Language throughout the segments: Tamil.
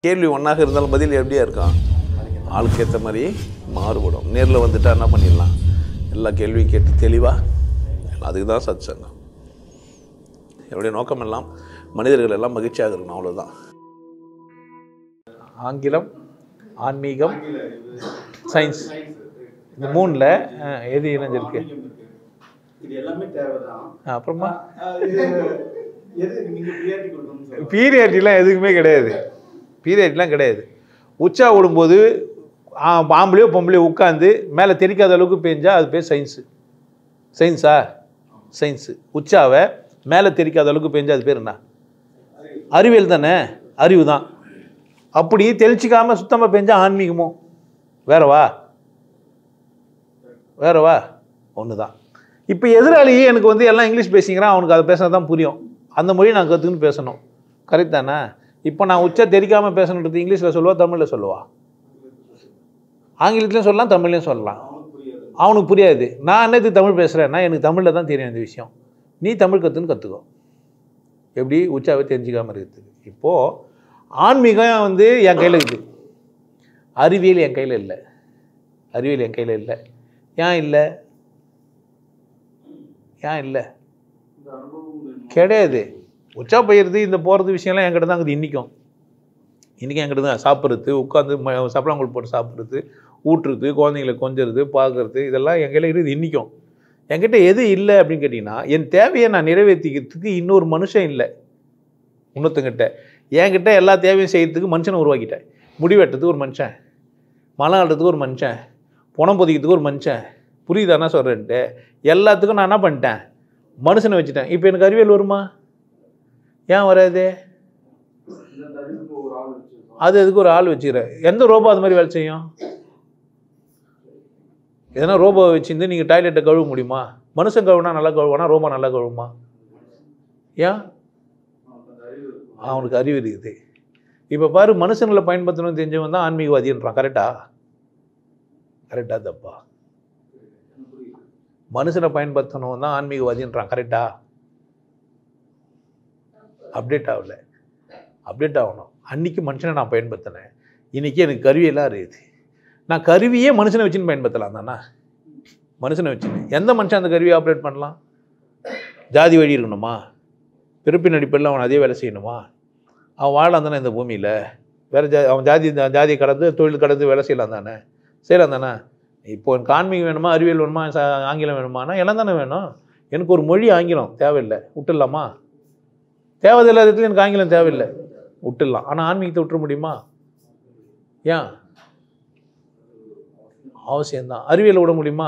கேள்வி ஒன்றாக இருந்தாலும் பதில் எப்படியா இருக்கும் ஆளுக்கு ஏற்ற மாதிரி மாறுபடும் நேரில் வந்துட்டா என்ன பண்ணிடலாம் எல்லா கேள்வியும் கேட்டு தெளிவாக அதுக்கு தான் சத் சங்கம் என்னுடைய நோக்கம் எல்லாம் மனிதர்கள் எல்லாம் மகிழ்ச்சியாக இருக்கணும் அவ்வளோதான் ஆங்கிலம் ஆன்மீகம் சயின்ஸ் இந்த மூணில் எது இணைஞ்சிருக்கு இது எல்லாமே தேவைதான் ஆ, அப்புறமா ஆஹ் இது எது நீங்க பிரியாரிட்டி கொடுக்கணும்னு சொல்லுங்க பீரியட்லாம் எதுக்குமே கிடையாது பீரியட்லாம் கிடையாது உச்சா விடும்போது ஆ, ஆம்பளையோ பொம்பளையோ உட்காந்து மேலே தெரிக்காத அளவுக்கு பெஞ்சா அது பேர் சயின்ஸு சயின்ஸா சயின்ஸு உச்சாவை மேலே தெரிக்காத அளவுக்கு பெஞ்சா அது பேர் என்ன அறிவியல் தானே அறிவு தான் அப்படி தெளிச்சிக்காமல் சுத்தமாக பெஞ்சா ஆன்மீகமோ வேறவா வேறவா ஒன்று தான் இப்போ எதிராளியே எனக்கு வந்து எல்லாம் இங்கிலீஷ் பேசிக்கிறான் அவனுக்கு அதை பேசினா தான் புரியும் அந்த மொழி நான் கற்றுக்குன்னு பேசணும் கரெக்ட் தானே இப்போ நான் உச்சா தெரிக்காமல் பேசணுன்றது இங்கிலீஷில் சொல்லுவா தமிழில் சொல்லுவா ஆங்கிலத்துலேயும் சொல்லலாம் தமிழ்லையும் சொல்லலாம் அவனுக்கு புரியாது நான் என்னது தமிழ் பேசுகிறேன்னா எனக்கு தமிழில் தான் தெரியும் இந்த விஷயம் நீ தமிழ் கற்றுன்னு கற்றுக்கோ எப்படி உச்சாவை தெரிஞ்சுக்காமல் இருக்குது இப்போது ஆன்மீகம் வந்து என் கையில் இருக்குது அறிவியல் என் கையில் இல்லை அறிவியல் என் கையில் இல்லை ஏன் இல்லை ஏன் இல்லை கிடையாது உச்சா போயிடுது இந்த போகிறது விஷயம்லாம் என்கிட்ட தான் இருக்குது இன்றைக்கும் இன்றைக்கி என்கிட்ட தான் சாப்பிட்றது உட்காந்து சப்பளாங்குள் போட்டு சாப்பிட்றது ஊட்டுறது குழந்தைங்களை கொஞ்சறது பார்க்கறது இதெல்லாம் என் கையில் இருக்குது இன்றைக்கும் என்கிட்ட எது இல்லை அப்படின்னு கேட்டிங்கன்னா என் தேவையை நான் நிறைவேற்றிக்கிறதுக்கு இன்னொரு மனுஷன் இல்லை இன்னொருத்தங்கிட்ட என்கிட்ட எல்லா தேவையும் செய்யறதுக்கு மனுஷனை உருவாக்கிட்டேன் முடி வெட்டுறதுக்கு ஒரு மனுஷன் மலம் ஆடுறதுக்கு ஒரு மனுஷன் புணம் பொதிக்கிறதுக்கு ஒரு மனுஷன் புரியுதா என்ன சொல்கிறேன்ட்டு எல்லாத்துக்கும் நான் என்ன பண்ணிட்டேன் மனுஷனை வச்சுட்டேன் இப்போ எனக்கு அறிவியல் வருமா ஏன் வராது அது எதுக்கு ஒரு ஆள் வச்சுக்கிற எந்த ரோபோ அது மாதிரி வேலை செய்யும் எதனா ரோபோ வச்சிருந்து நீங்கள் டாய்லெட்டை கழுவ முடியுமா மனுஷன் கழுவுனா நல்லா கழுவுனா ரோபோ நல்லா கழுவுமா ஏன் அவனுக்கு அறிவு இருக்குது இப்போ பாரு மனுஷங்களை பயன்படுத்தணும்னு தெரிஞ்சவன் தான் ஆன்மீகவாதின்றான் கரெக்டா கரெக்டா தப்பா மனுஷனை பயன்படுத்தணும் தான் ஆன்மீகவாதின்றான் கரெக்டா அப்டேட் ஆகல அப்டேட் ஆகணும் அன்னைக்கு மனுஷனை நான் பயன்படுத்தினேன் இன்னைக்கு எனக்கு கருவியெல்லாம் இருக்குது நான் கருவியே மனுஷனை வச்சுன்னு பயன்படுத்தலாம் தானே மனுஷனை வச்சுன்னு எந்த மனுஷன் அந்த கருவியை ஆப்ரேட் பண்ணலாம் ஜாதி வழி இருக்கணுமா பிறப்பின் அடிப்படையில் அவன் அதே வேலை செய்யணுமா அவன் வாழலாம் தானே இந்த பூமியில் வேறு ஜா அவன் ஜாதி ஜாதியை கடந்து தொழில் கடந்து வேலை செய்யலாம் தானே செய்யலாம் தானே இப்போ எனக்கு ஆன்மீகம் வேணுமா அறிவியல் வேணுமா ச- ஆங்கிலம் வேணுமானா எல்லாம் தானே வேணும் எனக்கு ஒரு மொழி ஆங்கிலம் தேவையில்லை விட்டுடலாமா தேவையில்லாத இடத்துல எனக்கு ஆங்கிலம் தேவையில்லை விட்டுடலாம் ஆனால் ஆன்மீகத்தை விட்டுற முடியுமா ஏன் அவசியம்தான் அறிவியலை விட முடியுமா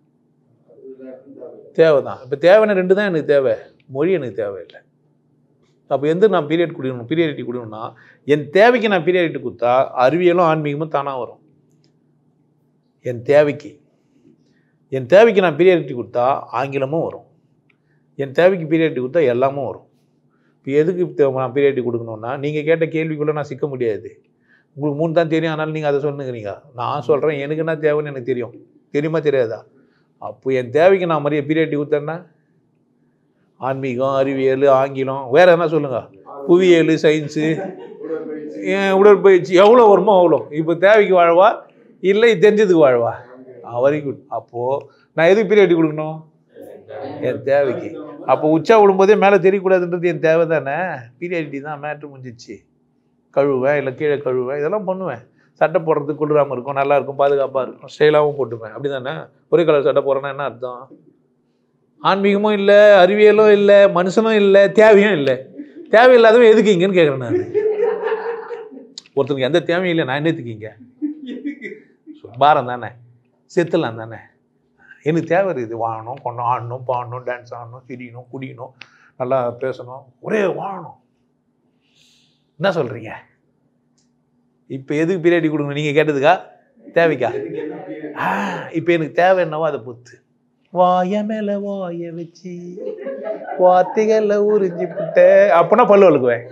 தேவைதான் இப்போ தேவையான ரெண்டு தான் எனக்கு தேவை மொழி எனக்கு தேவையில்லை அப்போ எந்த நான் பீரியட் குடிக்கணும் பீரியாரிட்டி குடிக்கணும்னா என் தேவைக்கு நான் பீரியாரிட்டி கொடுத்தா அறிவியலும் ஆன்மீகமும் தானாக வரும் என் தேவைக்கு என் தேவைக்கு நான் பீரியாரிட்டி கொடுத்தா ஆங்கிலமும் வரும் என் தேவைக்கு பீரியாரிட்டி கொடுத்தா எல்லாமும் வரும் இப்போ எதுக்கு தே- நான் பீரியாரிட்டி கொடுக்கணும்னா நீங்கள் கேட்ட கேள்விக்குள்ளே நான் சிக்க முடியாது உங்களுக்கு மூணு தான் தெரியும் அதனால் நீங்கள் அதை சொன்னுங்கிறீங்க நான் சொல்கிறேன் எனக்கு என்ன தேவைன்னு எனக்கு தெரியும் தெரியுமா தெரியாதா அப்போ என் தேவைக்கு நான் மரியாதை பீரியாரிட்டி கொடுத்தேன்னா ஆன்மீகம் அறிவியல் ஆங்கிலம் வேறு என்ன சொல்லுங்கள் புவியியல் சயின்ஸு ஏன் உடற்பயிற்சி எவ்வளோ வருமோ அவ்வளோ இப்போ தேவைக்கு வாழவா இல்லை தெரிஞ்சதுக்கு வாழவா வெரி குட் அப்போது நான் எதுக்கு பீரியட் கொடுக்கணும் என் தேவைக்கு அப்போ உச்சா விடும்போதே மேலே தெரியக்கூடாதுன்றது என் தேவை தானே பீரியாரிட்டி தான் மேட்ரு முடிஞ்சிச்சு கழுவுவேன் இல்லை கீழே கழுவுவேன் இதெல்லாம் பண்ணுவேன் சட்டை போடுறதுக்கு குளிராமல் இருக்கும் நல்லா இருக்கும் பாதுகாப்பாக இருக்கும் ஸ்டைலாகவும் போட்டுப்பேன் அப்படி தானே ஒரே கலர் சட்டை போடுறேன்னா என்ன அர்த்தம் ஆன்மீகமும் இல்லை அறிவியலும் இல்லை மனுஷனும் இல்லை தேவையும் இல்லை தேவையில்லாதவன் எதுக்கு இங்கன்னு கேட்குறேன் நான் ஒருத்தனுக்கு எந்த தேவையும் இல்லை நான் என்னத்துக்கு இங்கே பாரம் தானே செத்துலாம் தானே எனக்கு தேவை இருக்குது வாழணும் கொண்டோம் ஆடணும் பாடணும் டான்ஸ் ஆடணும் சிரியணும் குடிக்கணும் நல்லா பேசணும் ஒரே வாழணும் என்ன சொல்கிறீங்க இப்போ எதுக்கு பீரியடி கொடுக்கணும் நீங்கள் கேட்டதுக்கா தேவைக்கா ஆ இப்போ எனக்கு தேவை என்னவோ அதை பொறுத்து வாய மேல வாய வச்சு வார்த்தைகளை உறிஞ்சி புட்ட அப்பனா பல்லு வழுக்குவேன்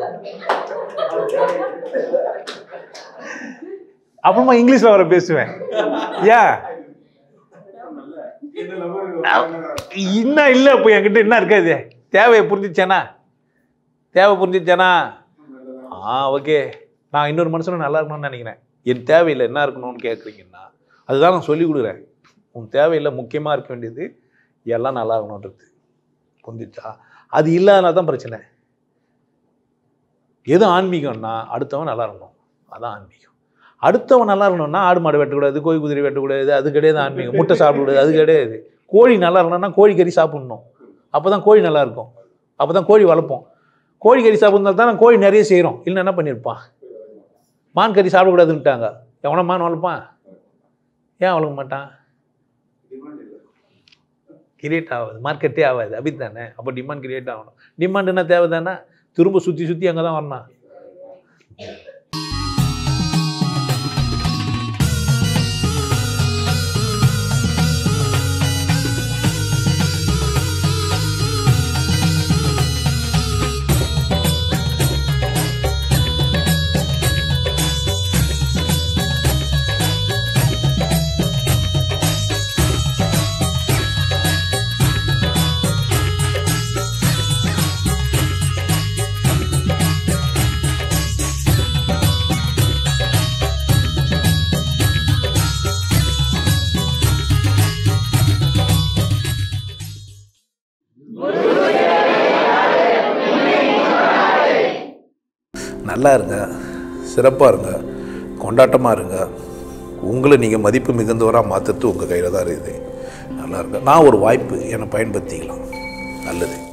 அப்புறமா இங்கிலீஷ்ல வர பேசுவேன் ஏன் இன்னும் இல்லை இப்போ என்கிட்ட என்ன இருக்காது தேவையை புரிஞ்சிச்சேனா தேவை புரிஞ்சிச்சேனா ஆ ஓகே நான் இன்னொரு மனுஷனும் நல்லா இருக்கணும்னு நினைக்கிறேன் என் தேவையில்லை என்ன இருக்கணும்னு கேட்குறீங்கன்னா அதுதான் நான் சொல்லிக் கொடுக்குறேன் உன் தேவையில்லை முக்கியமாக இருக்க வேண்டியது எல்லாம் நல்லா இருக்கணுன்றது புரிஞ்சிச்சா அது இல்லாதனால தான் பிரச்சனை எது ஆன்மீகம்னா அடுத்தவன் நல்லா இருக்கணும் அதான் ஆன்மீகம் அடுத்தவன் நல்லா இருக்கணும்னா ஆடு மாடு வெட்டக்கூடாது கோழி குதிரை வெட்டக்கூடாது அது கிடையாது ஆன்மீகம் முட்டை சாப்பிடக்கூடாது அது கிடையாது கோழி நல்லா இருக்கணும்னா கோழி கறி சாப்பிடணும் அப்போ தான் கோழி நல்லா இருக்கும் அப்போ தான் கோழி வளர்ப்போம் கோழி கறி சாப்பிட்றதால தான் நான் கோழி நிறைய செய்கிறோம் இல்லை என்ன பண்ணியிருப்பான் மான் கறி சாப்பிடக்கூடாதுன்ட்டாங்க எவனா மான் வளர்ப்பான் ஏன் வளர்க்க மாட்டான் கிரியேட் ஆகாது மார்க்கெட்டே ஆகாது அப்படி தானே அப்போ டிமாண்ட் கிரியேட் ஆகணும் டிமாண்ட் என்ன தேவை தானே திரும்ப சுற்றி சுற்றி அங்கே தான் வரணும் நல்லா இருங்க சிறப்பாக இருங்க கொண்டாட்டமாக இருங்க உங்களை நீங்கள் மதிப்பு மிகுந்தவராக மாற்றுறது உங்கள் கையில் தான் இருக்குது நல்லா இருங்க நான் ஒரு வாய்ப்பு என்னை பயன்படுத்திக்கலாம் நல்லது